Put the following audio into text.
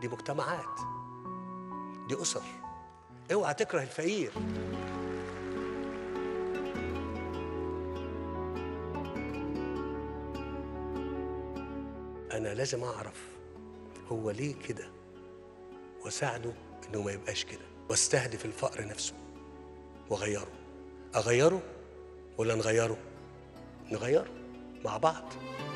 دي مجتمعات دي اسر اوعى تكره الفقير انا لازم اعرف هو ليه كده واساعده انه ما يبقاش كده واستهدف الفقر نفسه واغيره اغيره ولا نغيره نغيره مع بعض